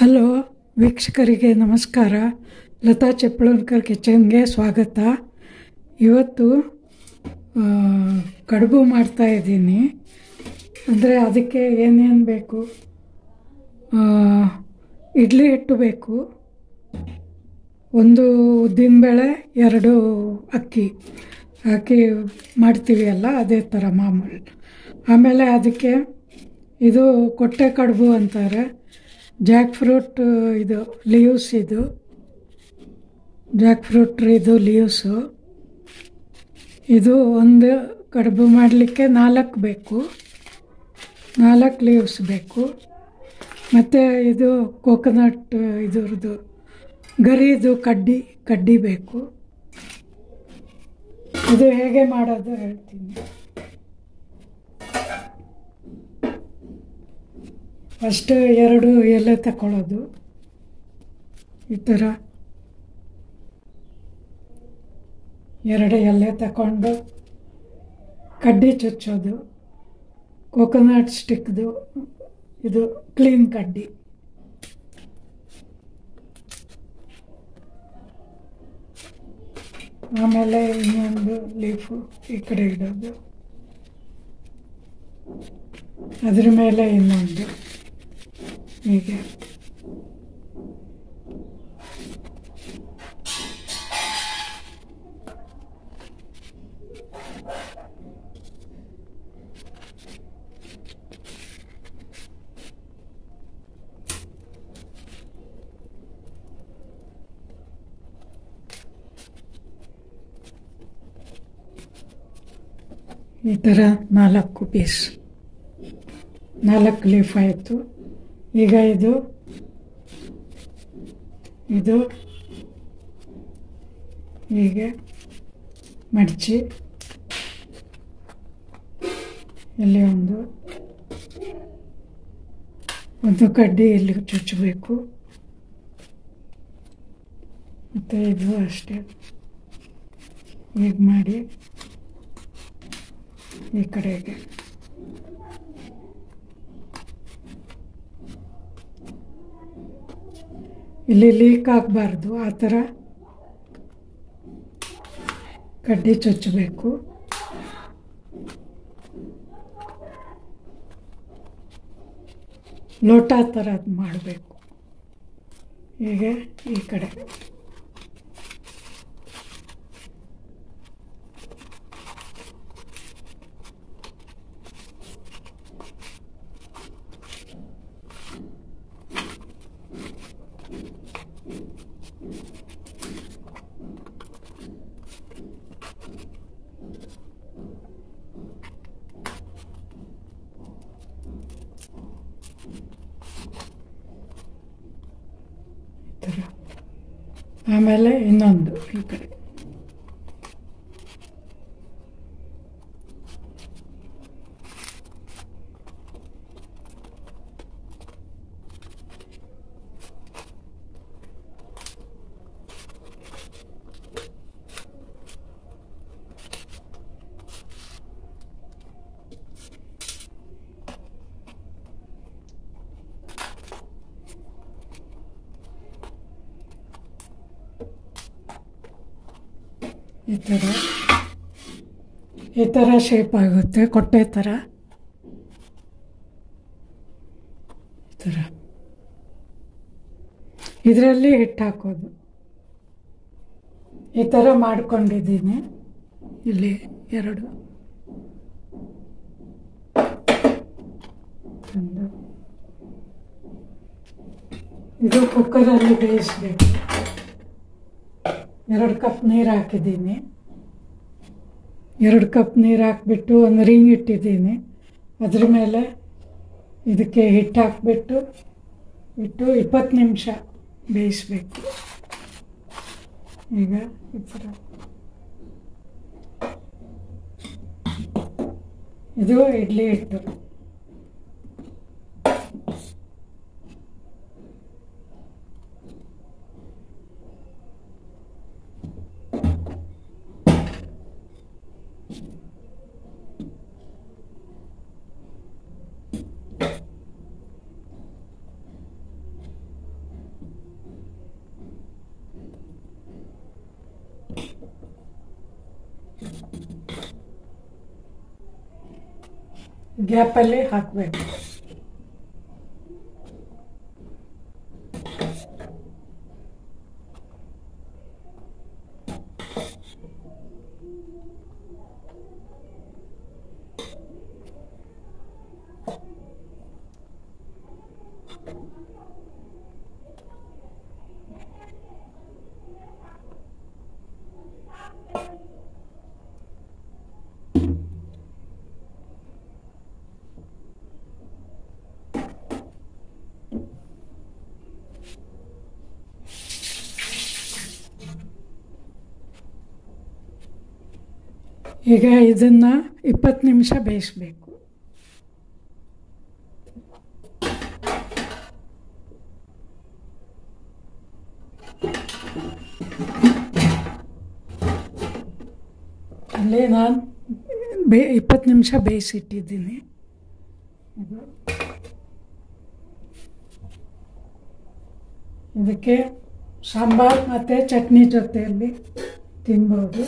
hello ವೀಕ್ಷಕರಿಗೆ ನಮಸ್ಕಾರ ಲತಾ ಚೆಪ್ಪಳೂರ್ಕರ್ ಕಿಚನ್ಗೆ ಸ್ವಾಗತ ಇವತ್ತು ಆ, ಕಡುಬು ಮಾಡ್ತಾ ಇದ್ದೀನಿ ಅಂದರೆ ಅದಕ್ಕೆ ಏನೇನು ಬೇಕು ಆ, ಇಡ್ಲಿ ಹಿಟ್ಟು ಬೇಕು ಒಂದು ಉದ್ದಿನಬೇಳೆ ಎರಡು ಅಕ್ಕಿ ಹಾಕಿ ಮಾಡ್ತೀವಿ ಅಲ್ಲ ಅದೇ ಥರ ಮಾಮೂಲು ಆಮೇಲೆ ಅದಕ್ಕೆ ಇದು ಕೊಟ್ಟೆ ಕಡುಬು ಅಂತಾರೆ ಜಾಕ್ ಫ್ರೂಟ್ ಇದು ಲೀವ್ಸ್ ಇದು ಜಾಕ್ ಫ್ರೂಟ್ ಇದು ಲೀವ್ಸು ಇದು ಒಂದು ಕಡುಬು ಮಾಡಲಿಕ್ಕೆ ನಾಲ್ಕು ಬೇಕು ನಾಲ್ಕು ಲೀವ್ಸ್ ಬೇಕು ಮತ್ತು ಇದು ಕೋಕೋನಟ್ ಇದ್ರದ್ದು ಗರಿದು ಕಡ್ಡಿ ಕಡ್ಡಿ ಬೇಕು ಇದು ಹೇಗೆ ಮಾಡೋದು ಹೇಳ್ತೀನಿ ಫಸ್ಟ್ ಎರಡು ಎಲೆ ತಗೊಳ್ಳೋದು ಈ ಥರ ಎರಡು ಎಲೆ ತಗೊಂಡು ಕಡ್ಡಿ ಚುಚ್ಚೋದು ಕೋಕೋನಟ್ ಸ್ಟಿಕ್ದು ಇದು ಕ್ಲೀನ್ ಕಡ್ಡಿ ಆಮೇಲೆ ಇನ್ನೊಂದು ಲೀಫು ಈ ಕಡೆ ಇಡೋದು ಅದ್ರ ಮೇಲೆ ಇನ್ನೊಂದು ಹೀಗೆ ಈ ಥರ ನಾಲ್ಕು ಪೀಸ್ ನಾಲ್ಕು ಲೀಫ್ ಆಯಿತು ಈಗ ಇದು ಇದು ಹೀಗೆ ಮಡಚಿ ಇಲ್ಲಿ ಒಂದು ಒಂದು ಕಡ್ಡಿ ಇಲ್ಲಿ ಚುಚ್ಚಬೇಕು ಮತ್ತು ಇದು ಅಷ್ಟೇ ಹೀಗೆ ಮಾಡಿ ಈ ಕಡೆಗೆ ಇಲ್ಲಿ ಲೀಕ್ ಆಗಬಾರ್ದು ಆ ಥರ ಕಡ್ಡಿ ಚುಚ್ಚಬೇಕು ಲೋಟ ಥರ ಮಾಡಬೇಕು ಹೀಗೆ ಈ ಕಡೆ ಈ ಥರ ಆಮೇಲೆ ಇನ್ನೊಂದು ಈ ಕಡೆ ಈ ಥರ ಈ ಥರ ಶೇಪ್ ಆಗುತ್ತೆ ಕೊಟ್ಟೆ ಥರ ಈ ಥರ ಇದರಲ್ಲಿ ಹಿಟ್ಟು ಹಾಕೋದು ಈ ಥರ ಮಾಡ್ಕೊಂಡಿದ್ದೀನಿ ಇಲ್ಲಿ ಎರಡು ಒಂದು ಇದು ಕುಕ್ಕರಲ್ಲಿ ಬೇಯಿಸ್ಬೇಕು ಎರಡು ಕಪ್ ನೀರು ಹಾಕಿದ್ದೀನಿ ಎರಡು ಕಪ್ ನೀರು ಹಾಕ್ಬಿಟ್ಟು ಒಂದು ರಿಂಗ್ ಇಟ್ಟಿದ್ದೀನಿ ಅದ್ರ ಮೇಲೆ ಇದಕ್ಕೆ ಹಿಟ್ಟು ಹಾಕ್ಬಿಟ್ಟು ಇಟ್ಟು ಇಪ್ಪತ್ತು ನಿಮಿಷ ಬೇಯಿಸ್ಬೇಕು ಈಗ ಈ ಥರ ಇದು ಇಡ್ಲಿ ಹಿಟ್ಟು ಗ್ಯಾಪಲ್ಲಿ ಹಾಕಬೇಕು ಈಗ ಇದನ್ನು ಇಪ್ಪತ್ತು ನಿಮಿಷ ಬೇಯಿಸ್ಬೇಕು ಅಲ್ಲಿ ನಾನು ಬೇ ಇಪ್ಪತ್ತು ನಿಮಿಷ ಬೇಯಿಸಿಟ್ಟಿದ್ದೀನಿ ಇದು ಇದಕ್ಕೆ ಸಾಂಬಾರು ಮತ್ತು ಚಟ್ನಿ ಜೊತೆಯಲ್ಲಿ ತಿನ್ಬೋದು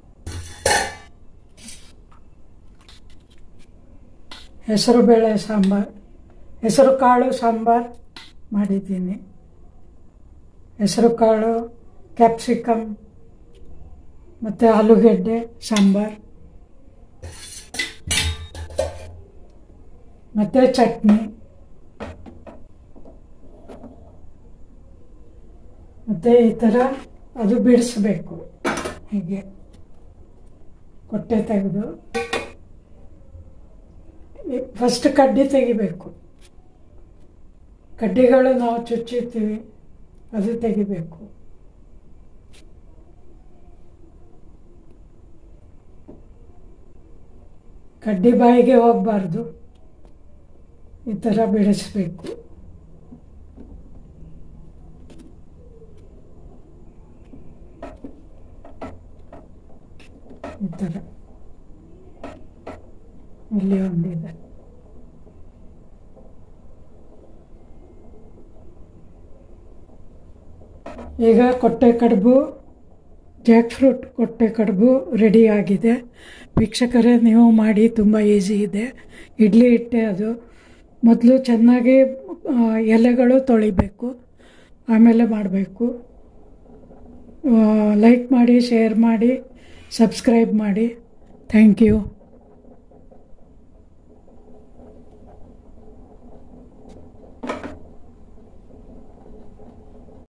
ಹೆಸರು ಬೇಳೆ ಸಾಂಬಾರು ಹೆಸರು ಕಾಳು ಸಾಂಬಾರು ಮಾಡಿದ್ದೀನಿ ಹೆಸರು ಕಾಳು ಕ್ಯಾಪ್ಸಿಕಮ್ ಮತ್ತು ಆಲೂಗೆಡ್ಡೆ ಸಾಂಬಾರು ಮತ್ತು ಚಟ್ನಿ ಮತ್ತು ಈ ಥರ ಅದು ಬಿಡಿಸ್ಬೇಕು ಹೀಗೆ ಕೊಟ್ಟೆ ತೆಗೆದು ಫಸ್ಟ್ ಕಡ್ಡಿ ತೆಗಿಬೇಕು ಕಡ್ಡಿಗಳು ನಾವು ಚುಚ್ಚಿರ್ತೀವಿ ಅದು ತೆಗಿಬೇಕು ಕಡ್ಡಿ ಬಾಯಿಗೆ ಹೋಗಬಾರ್ದು ಈ ಥರ ಬಿಡಿಸ್ಬೇಕು ಈ ಥರ ಇಲ್ಲಿ ಒಂದಿದೆ ಈಗ ಕೊಟ್ಟೆ ಕಡುಬು ಜಾಕ್ ಫ್ರೂಟ್ ಕೊಟ್ಟೆ ಕಡುಬು ರೆಡಿ ಆಗಿದೆ ವೀಕ್ಷಕರೇ ನೀವು ಮಾಡಿ ತುಂಬ ಈಸಿ ಇದೆ ಇಡ್ಲಿ ಹಿಟ್ಟೆ ಅದು ಮೊದಲು ಚೆನ್ನಾಗಿ ಆ, ಎಲೆಗಳು ತೊಳಿಬೇಕು ಆಮೇಲೆ ಮಾಡಬೇಕು ಲೈಕ್ ಮಾಡಿ ಶೇರ್ ಮಾಡಿ ಸಬ್ಸ್ಕ್ರೈಬ್ ಮಾಡಿ ಥ್ಯಾಂಕ್ ಯು